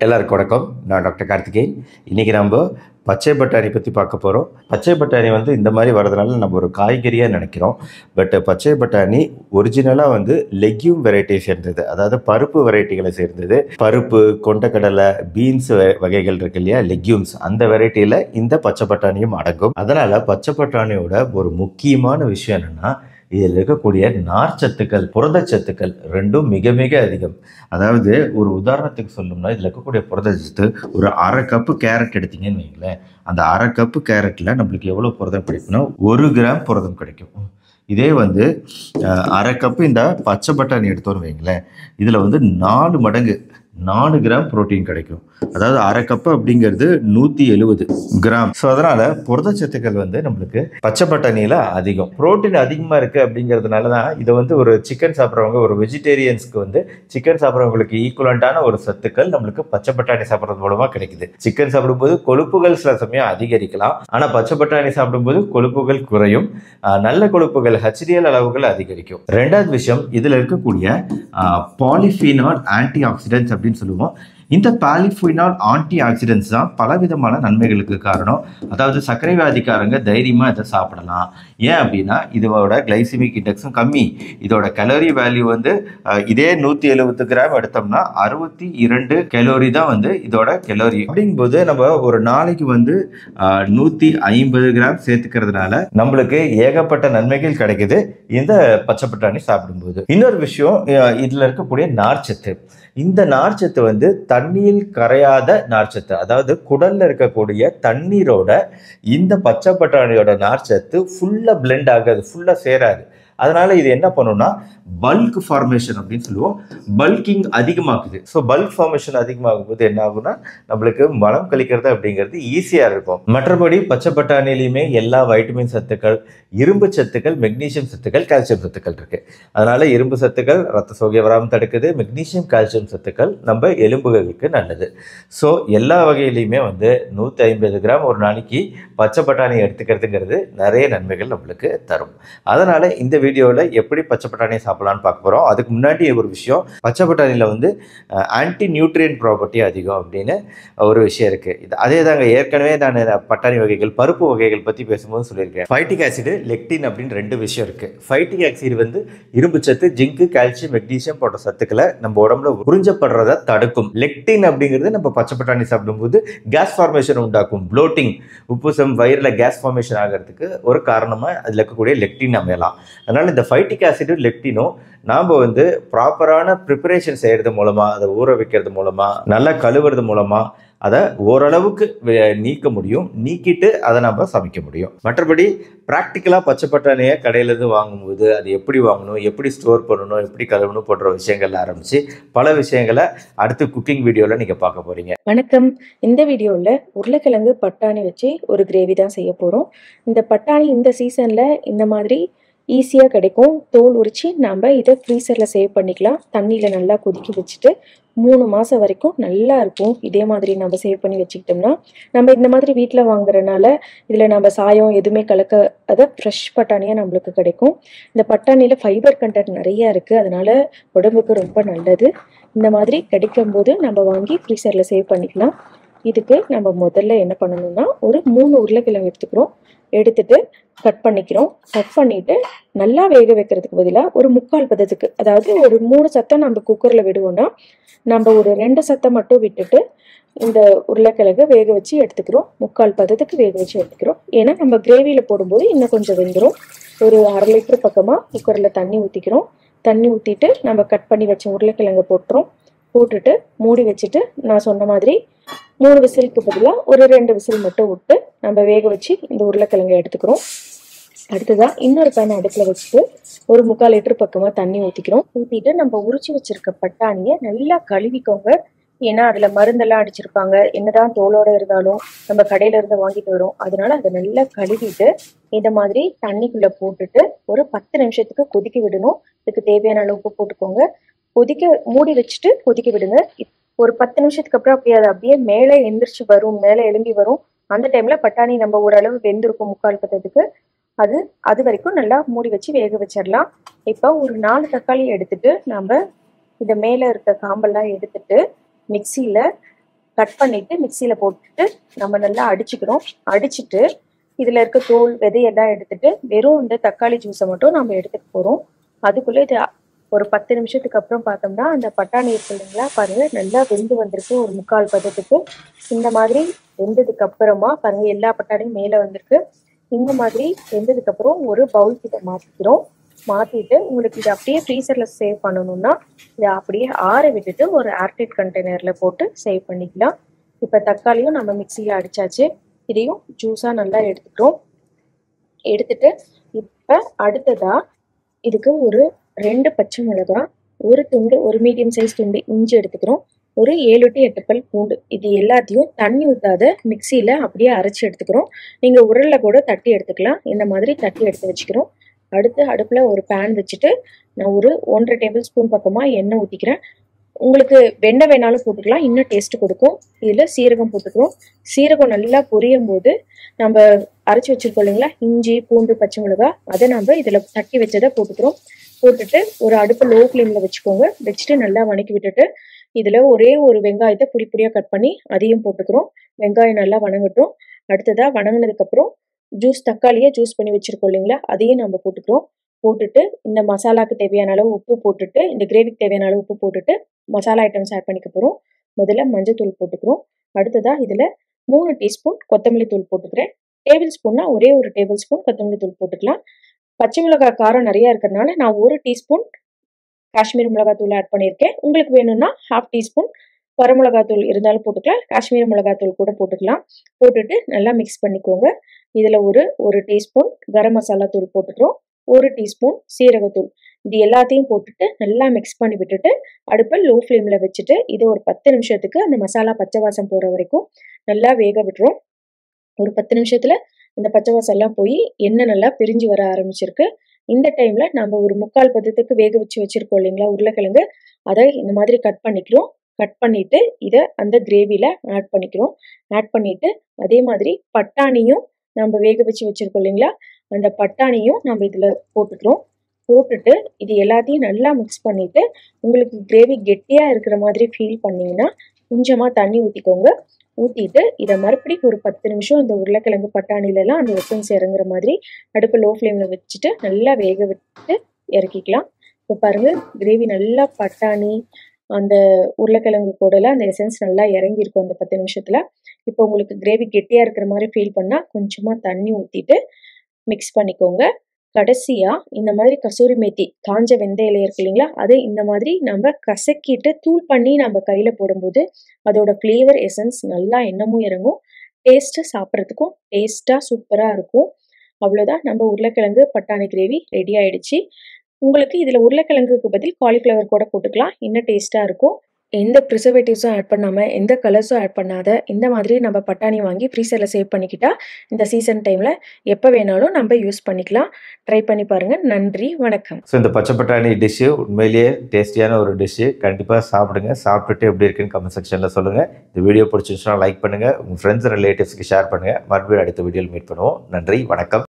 எல்லாருக்கும் வணக்கம் நான் டாக்டர் கார்த்திகேயன் இன்றைக்கி நம்ம பச்சை பட்டாணி பற்றி பார்க்க போகிறோம் பச்சை பட்டாணி வந்து இந்த மாதிரி வரதுனால நம்ம ஒரு காய்கறியாக நினைக்கிறோம் பட் பச்சை பட்டாணி ஒரிஜினலாக வந்து லெக்யூம் வெரைட்டியை சேர்ந்தது அதாவது பருப்பு வெரைட்டிகளை சேர்ந்தது பருப்பு கொண்டக்கடலை பீன்ஸ் வகைகள் இருக்கு இல்லையா லெக்யூம்ஸ் அந்த வெரைட்டியில் இந்த பச்சை பட்டாணியும் அடங்கும் அதனால் பச்சை பட்டாணியோட ஒரு முக்கியமான விஷயம் என்னென்னா இதில் இருக்கக்கூடிய நார்ச்சத்துக்கள் புரதச்சத்துக்கள் ரெண்டும் மிக மிக அதிகம் அதாவது ஒரு உதாரணத்துக்கு சொல்லணும்னா இதில் இருக்கக்கூடிய புரதச்சத்து ஒரு அரை கப்பு கேரட் எடுத்தீங்கன்னு வைங்களேன் அந்த அரை கப்பு கேரட்டில் நம்மளுக்கு எவ்வளோ புரதம் கிடைக்கும்னா ஒரு கிராம் புரதம் கிடைக்கும் இதே வந்து அஹ், அரை கப்பு இந்த பச்சை பட்டாணி எடுத்தோன்னு வைங்களேன் இதில் வந்து நாலு மடங்கு நாலு கிராம் புரோட்டீன் கிடைக்கும் அதாவது அரை கப்பு அப்படிங்கிறது நூற்றி எழுபது கிராம் ஸோ அதனால் புரதச்சத்துக்கள் வந்து நம்மளுக்கு பச்சை பட்டாணியில் அதிகம் புரோட்டீன் அதிகமாக இருக்குது அப்படிங்கிறதுனால தான் இதை வந்து ஒரு சிக்கன் சாப்பிட்றவங்க ஒரு வெஜிடேரியன்ஸ்க்கு வந்து சிக்கன் சாப்பிட்றவங்களுக்கு ஈக்குவலண்ட்டான ஒரு சத்துக்கள் நம்மளுக்கு பச்சை பட்டாணி சாப்பிட்றது மூலமாக கிடைக்குது சிக்கன் சாப்பிடும்போது கொழுப்புகள் சில சமயம் அதிகரிக்கலாம் ஆனால் பச்சை பட்டாணி சாப்பிடும்போது கொழுப்புகள் குறையும் ஆஹ் நல்ல கொழுப்புகள் ஹெச்டிஎல் அளவுகள் அதிகரிக்கும் ரெண்டாவது விஷயம் இதில் இருக்கக்கூடிய பாலிஃபீனால் ஆன்டி ஆக்சிடென்ட்ஸ் அப்படின்னு சொல்லுவோம் இந்த பாலிஃபினால் ஆன்டி ஆக்சிடென்ட்ஸ் தான் பலவிதமான நன்மைகளுக்கு காரணம் அதாவது சர்க்கரை வியாதிக்காரங்க தைரியமாக இதை சாப்பிடலாம் ஏன் அப்படின்னா இதோட கிளைசிமிக் இண்டெக்ஸும் கம்மி இதோட கலோரி வேல்யூ வந்து அஹ், இதே நூற்றி எழுபது கிராம் எடுத்தோம்னா அறுபத்தி இரண்டு கலோரி தான் வந்து இதோட கலோரி அப்படிங்கும்போது நம்ம ஒரு நாளைக்கு வந்து நூற்றி ஐம்பது கிராம் சேர்த்துக்கிறதுனால நம்மளுக்கு ஏகப்பட்ட நன்மைகள் கிடைக்குது இந்த பச்சை பட்டாணி சாப்பிடும்போது இன்னொரு விஷயம் அஹ், இதுல இருக்கக்கூடிய நார்ச்சத்து இந்த நார்ச்சத்து வந்து தண்ணீர் கரையாத நார்ச்சத்து அதாவது குடல்ல இருக்கக்கூடிய தண்ணீரோட இந்த பச்சை பட்டாணியோட நார்ச்சத்து ஃபுல்லா blend ஆகாது ஃபுல்லா சேராது அதனால இது என்ன பண்ணும்னா பல்க் ஃபார்மேஷன் அப்படின்னு சொல்லுவோம் பல்கிங் அதிகமாக்குது ஸோ பல்க் ஃபார்மேஷன் அதிகமாகும் போது என்ன ஆகும்னா நம்மளுக்கு மலம் கழிக்கிறது அப்படிங்கிறது ஈஸியாக இருக்கும் மற்றபடி பச்சை பட்டாணிலையுமே எல்லா வைட்டமின் சத்துக்கள் இரும்பு சத்துக்கள் மெக்னீசியம் சத்துக்கள் கால்சியம் சத்துக்கள் இருக்கு அதனால இரும்பு சத்துக்கள் ரத்த சோகை வராமல் தடுக்குது மெக்னீசியம் கால்சியம் சத்துக்கள் நம்ம எலும்புகளுக்கு நல்லது ஸோ எல்லா வகையிலையுமே வந்து நூற்றி ஐம்பது கிராம் ஒரு நாளைக்கு பச்சை பட்டாணி எடுத்துக்கிறதுங்கிறது நிறைய நன்மைகள் நம்மளுக்கு தரும் அதனால இந்த வீடியோவில் எப்படி பச்சை பட்டாணி சாப்பிடலாம்னு பார்க்க போகிறோம் அதுக்கு முன்னாடி ஒரு விஷயம் பச்சை பட்டாணியில் வந்து ஆன்டி நியூட்ரியன் ப்ராப்பர்ட்டி அதிகம் அப்படின்னு ஒரு விஷயம் இருக்குது இது அதே தாங்க ஏற்கனவே நான் பட்டாணி வகைகள் பருப்பு வகைகள் பற்றி பேசும்போது சொல்லியிருக்கேன் ஃபைட்டிக் ஆசிடு லெக்டின் அப்படின்னு ரெண்டு விஷயம் இருக்குது ஃபைட்டிக் ஆசிடு வந்து இரும்பு சத்து ஜிங்கு கால்சியம் மெக்னீசியம் போன்ற சத்துக்களை நம்ம உடம்புல உறிஞ்சப்படுறத தடுக்கும் லெக்டின் அப்படிங்கிறது நம்ம பச்சை பட்டாணி சாப்பிடும்போது கேஸ் ஃபார்மேஷன் உண்டாக்கும் ப்ளோட்டிங் உப்புசம் வயிறில் கேஸ் ஃபார்மேஷன் ஆகிறதுக்கு ஒரு காரணமாக அதில் இருக்கக்கூடிய லெக்டின் அமையலாம் அதனால் இந்த ஃபைட்டிக் ஆசிடும் லெக்டினும் நாம் வந்து ப்ராப்பரான ப்ரிப்பரேஷன் செய்கிறது மூலமாக அதை ஊற வைக்கிறது மூலமாக நல்லா கழுவுறது மூலமாக அதை ஓரளவுக்கு வே- நீக்க முடியும் நீக்கிட்டு அதை நம்ம சமைக்க முடியும் மற்றபடி ப்ராக்டிக்கலாக பச்சை பட்டாணியை கடையிலேருந்து வாங்கும்போது அது எப்படி வாங்கணும் எப்படி ஸ்டோர் பண்ணணும் எப்படி கழுவணும் போன்ற விஷயங்கள்ல ஆரம்பித்து பல விஷயங்களை அடுத்து குக்கிங் வீடியோவில் நீங்கள் பார்க்க போகிறீங்க வணக்கம் இந்த வீடியோவில் உருளைக்கிழங்கு பட்டாணி வச்சு ஒரு கிரேவி தான் செய்ய போகிறோம் இந்த பட்டாணி இந்த சீசனில் இந்த மாதிரி ஈஸியாக கிடைக்கும் தோல் உரித்து நம்ம இதை ஃப்ரீசரில் சேவ் பண்ணிக்கலாம் தண்ணியில் நல்லா கொதிக்க வச்சுட்டு மூணு மாதம் வரைக்கும் நல்லா இருக்கும் இதே மாதிரி நம்ம சேவ் பண்ணி வச்சுக்கிட்டோம்னா நம்ம இந்த மாதிரி வீட்டில் வாங்குறதுனால இதில் நம்ம சாயம் எதுவுமே கலக்க அதை ஃப்ரெஷ் பட்டாணியாக நம்மளுக்கு கிடைக்கும் இந்த பட்டாணியில் ஃபைபர் கண்டென்ட் நிறையா இருக்குது அதனால உடம்புக்கு ரொம்ப நல்லது இந்த மாதிரி கிடைக்கும் போது நம்ம வாங்கி ஃப்ரீசரில் சேவ் பண்ணிக்கலாம் இதுக்கு நம்ம முதல்ல என்ன பண்ணணும்னா ஒரு மூணு உருளைக்கிழங்கு எடுத்துக்கிறோம் எடுத்துட்டு கட் பண்ணிக்கிறோம் கட் பண்ணிட்டு நல்லா வேக வைக்கிறதுக்கு பதிலாக ஒரு முக்கால் பதத்துக்கு அதாவது ஒரு மூணு சத்தம் நம்ம குக்கரில் விடுவோம்னா நம்ம ஒரு ரெண்டு சத்தம் மட்டும் விட்டுட்டு இந்த உருளைக்கிழங்கு வேக வச்சு எடுத்துக்கிறோம் முக்கால் பதத்துக்கு வேக வச்சு எடுத்துக்கிறோம் ஏன்னா நம்ம கிரேவியில் போடும்போது இன்னும் கொஞ்சம் வெந்துடும் ஒரு அரை லிட்டர் பக்கமாக குக்கரில் தண்ணி ஊற்றிக்கிறோம் தண்ணி ஊற்றிட்டு நம்ம கட் பண்ணி வச்ச உருளைக்கிழங்கு போட்டுறோம் போட்டுட்டு மூடி வச்சுட்டு நான் சொன்ன மாதிரி மூணு விசிலுக்கு பதிலாக ஒரு ரெண்டு விசில் மட்டும் விட்டு நம்ம வேக வச்சு இந்த உருளைக்கிழங்கை எடுத்துக்கிறோம் அடுத்ததா இன்னொரு பேன் அடுப்பில் வச்சுட்டு ஒரு முக்கால் லிட்டர் பக்கமாக தண்ணி ஊற்றிக்கிறோம் ஊற்றிட்டு நம்ம உரிச்சு வச்சிருக்க பட்டாணியை நல்லா கழுவிக்கோங்க ஏன்னா அதில் மருந்தெல்லாம் அடிச்சிருப்பாங்க என்னதான் தோலோட இருந்தாலும் நம்ம கடையில இருந்து வாங்கிட்டு வரோம் அதனால அதை நல்லா கழுவிட்டு இந்த மாதிரி தண்ணிக்குள்ள போட்டுட்டு ஒரு பத்து நிமிஷத்துக்கு கொதிக்க விடணும் இதுக்கு தேவையான அளவு உப்பு போட்டுக்கோங்க கொதிக்க மூடி வச்சுட்டு கொதிக்க விடுங்க இப்- ஒரு பத்து நிமிஷத்துக்கு அப்புறம் அப்படியே அது அப்படியே மேலே எந்திரிச்சு வரும் மேலே எழும்பி வரும் அந்த டைம்ல பட்டாணி நம்ம ஓரளவு வெந்திருக்கும் முக்கால் பத்தத்துக்கு அது அது வரைக்கும் நல்லா மூடி வச்சு வேக வச்சிடலாம் இப்போ ஒரு நாலு தக்காளி எடுத்துட்டு நம்ம இந்த மேலே இருக்க காம்பெல்லாம் எடுத்துட்டு மிக்சியில் கட் பண்ணிட்டு மிக்சியில் போட்டுட்டு நம்ம நல்லா அடிச்சுக்கிறோம் அடிச்சுட்டு இதில் இருக்க தோல் விதையெல்லாம் எடுத்துட்டு வெறும் இந்த தக்காளி ஜூஸை மட்டும் நம்ம எடுத்துக்க போகிறோம் அதுக்குள்ளே இது ஒரு பத்து நிமிஷத்துக்கு அப்புறம் பார்த்தோம்னா அந்த பட்டாணி இருக்கு இல்லைங்களா பாருங்க நல்லா வெந்து வந்திருக்கு ஒரு முக்கால் பதத்துக்கு இந்த மாதிரி வெந்ததுக்கு அப்புறமா பாருங்க எல்லா பட்டாணியும் மேலே வந்திருக்கு இந்த மாதிரி வெந்ததுக்கு அப்புறம் ஒரு பவுல் கிட்ட மாற்றிக்கிறோம் மாற்றிட்டு உங்களுக்கு இதை அப்படியே ஃப்ரீசரில் சேவ் பண்ணணும்னா இதை அப்படியே ஆற விட்டுட்டு ஒரு ஏர்டைட் கண்டெய்னரில் போட்டு சேவ் பண்ணிக்கலாம் இப்போ தக்காளியும் நம்ம மிக்சியில் அடிச்சாச்சு இதையும் ஜூஸாக நல்லா எடுத்துக்கிறோம் எடுத்துட்டு இப்போ அடுத்ததா இதுக்கு ஒரு ரெண்டு பச்சை மிளகாய் ஒரு துண்டு ஒரு மீடியம் சைஸ் துண்டு இஞ்சி எடுத்துக்கிறோம் ஒரு ஏழு டு எட்டு பல் பூண்டு இது எல்லாத்தையும் தண்ணி ஊற்றாத மிக்சியில் அப்படியே அரைச்சி எடுத்துக்கிறோம் நீங்கள் உரலில் கூட தட்டி எடுத்துக்கலாம் இந்த மாதிரி தட்டி எடுத்து வச்சுக்கிறோம் அடுத்து அடுப்பில் ஒரு பேன் வச்சுட்டு நான் ஒரு ஒன்றரை டேபிள் ஸ்பூன் பக்கமாக எண்ணெய் ஊற்றிக்கிறேன் உங்களுக்கு வெண்ணெய் வேணாலும் போட்டுக்கலாம் இன்னும் டேஸ்ட் கொடுக்கும் இதில் சீரகம் போட்டுக்கிறோம் சீரகம் நல்லா பொரியும் போது நம்ம அரைச்சி வச்சிருக்கோம் இல்லைங்களா இஞ்சி பூண்டு பச்சை மிளகாய் அதை நம்ம இதில் தட்டி வச்சதை போட்டுக்கிறோம் போட்டுட்டு ஒரு அடுப்பு லோ ஃப்ளேமில் வச்சுக்கோங்க வச்சுட்டு நல்லா வணக்கி விட்டுட்டு இதில் ஒரே ஒரு வெங்காயத்தை பொடி பொடியாக கட் பண்ணி அதையும் போட்டுக்கிறோம் வெங்காயம் நல்லா வணங்கட்டும் அடுத்ததாக வணங்கினதுக்கப்புறம் ஜூஸ் தக்காளியை ஜூஸ் பண்ணி வச்சுருக்கோம் இல்லைங்களா அதையும் நம்ம போட்டுக்கிறோம் போட்டுட்டு இந்த மசாலாக்கு தேவையான அளவு உப்பு போட்டுட்டு இந்த கிரேவிக்கு தேவையான அளவு உப்பு போட்டுட்டு மசாலா ஐட்டம்ஸ் ஆட் பண்ணிக்க போகிறோம் முதல்ல மஞ்சள் போட்டுக்கிறோம் அடுத்ததாக இதில் மூணு டீஸ்பூன் கொத்தமல்லி தூள் போட்டுக்கிறேன் டேபிள் ஸ்பூன்னா ஒரே ஒரு டேபிள் ஸ்பூன் கொத்தமல்லி தூள் போட்டுக்கலாம் பச்சை மிளகாய் காரம் நிறையா இருக்கிறதுனால நான் ஒரு டீஸ்பூன் காஷ்மீர் மிளகாய் தூள் ஆட் பண்ணியிருக்கேன் உங்களுக்கு வேணும்னா ஹாஃப் டீஸ்பூன் வரமிளகாய் தூள் இருந்தாலும் போட்டுக்கலாம் காஷ்மீர் மிளகாய் தூள் கூட போட்டுக்கலாம் போட்டுட்டு நல்லா மிக்ஸ் பண்ணிக்கோங்க இதில் ஒரு ஒரு டீஸ்பூன் கரம் மசாலா தூள் போட்டுக்கிறோம் ஒரு டீஸ்பூன் சீரகத்தூள் இது எல்லாத்தையும் போட்டுட்டு நல்லா மிக்ஸ் பண்ணி விட்டுட்டு அடுப்பை லோ ஃப்ளேமில் வச்சுட்டு இது ஒரு பத்து நிமிஷத்துக்கு அந்த மசாலா பச்சை வாசம் போகிற வரைக்கும் நல்லா வேக விட்டுரும் ஒரு பத்து நிமிஷத்தில் இந்த பச்சை வாசம் எல்லாம் போய் எண்ணெய் நல்லா பிரிஞ்சு வர ஆரம்பிச்சிருக்கு இந்த டைமில் நம்ம ஒரு முக்கால் பதத்துக்கு வேக வச்சு வச்சுருக்கோம் இல்லைங்களா உருளைக்கிழங்கு அதை இந்த மாதிரி கட் பண்ணிக்கிறோம் கட் பண்ணிவிட்டு இதை அந்த கிரேவியில் ஆட் பண்ணிக்கிறோம் ஆட் பண்ணிவிட்டு அதே மாதிரி பட்டாணியும் நம்ம வேக வச்சு வச்சுருக்கோம் இல்லைங்களா அந்த பட்டாணியும் நம்ம இதில் போட்டுக்கிறோம் போட்டுட்டு இது எல்லாத்தையும் நல்லா மிக்ஸ் பண்ணிவிட்டு உங்களுக்கு கிரேவி கெட்டியாக இருக்கிற மாதிரி ஃபீல் பண்ணிங்கன்னா கொஞ்சமாக தண்ணி ஊற்றிக்கோங்க ஊற்றிட்டு இதை மறுபடியும் ஒரு பத்து நிமிஷம் இந்த உருளைக்கிழங்கு பட்டாணிலலாம் அந்த எசன்ஸ் இறங்குற மாதிரி அடுப்பு லோ ஃப்ளேமில் வச்சுட்டு நல்லா வேக விட்டு இறக்கிக்கலாம் இப்போ பாருங்கள் கிரேவி நல்லா பட்டாணி அந்த உருளைக்கிழங்கு கூடலாம் அந்த எசன்ஸ் நல்லா இறங்கியிருக்கும் அந்த பத்து நிமிஷத்தில் இப்போ உங்களுக்கு கிரேவி கெட்டியாக இருக்கிற மாதிரி ஃபீல் பண்ணால் கொஞ்சமாக தண்ணி ஊற்றிட்டு மிக்ஸ் பண்ணிக்கோங்க கடைசியாக இந்த மாதிரி கசூரி மேத்தி காஞ்ச வெந்தய இலை இருக்கு இல்லைங்களா அதை இந்த மாதிரி நம்ம கசக்கிட்டு தூள் பண்ணி நம்ம கையில் போடும்போது அதோட ஃப்ளேவர் எசன்ஸ் நல்லா இன்னமும் இறங்கும் டேஸ்ட்டு சாப்பிட்றதுக்கும் டேஸ்ட்டாக சூப்பராக இருக்கும் அவ்வளோதான் நம்ம உருளைக்கிழங்கு பட்டாணி கிரேவி ரெடி ஆயிடுச்சு உங்களுக்கு இதில் உருளைக்கிழங்குக்கு பதில் காலிஃப்ளவர் கூட போட்டுக்கலாம் இன்னும் டேஸ்ட்டாக இருக்கும் எந்த ப்ரிசர்வேட்டிவ்ஸும் ஆட் பண்ணாமல் எந்த கலர்ஸும் ஆட் பண்ணாத இந்த மாதிரி நம்ம பட்டாணி வாங்கி ஃப்ரீசரில் சேவ் பண்ணிக்கிட்டா இந்த சீசன் டைமில் எப்போ வேணாலும் நம்ம யூஸ் பண்ணிக்கலாம் ட்ரை பண்ணி பாருங்கள் நன்றி வணக்கம் ஸோ இந்த பச்சை பட்டாணி டிஷ்ஷு உண்மையிலேயே டேஸ்டியான ஒரு டிஷ்ஷு கண்டிப்பாக சாப்பிடுங்க சாப்பிட்டுட்டு எப்படி இருக்குன்னு கமெண்ட் செக்ஷனில் சொல்லுங்கள் இந்த வீடியோ பிடிச்சிருந்துச்சுன்னா லைக் பண்ணுங்கள் உங்கள் ஃப்ரெண்ட்ஸ் ரிலேட்டிவ்ஸ்க்கு ஷேர் பண்ணுங்கள் மறுபடியும் அடுத்த வீடியோவில் மீட் பண்ணுவோம் நன்றி வணக்கம்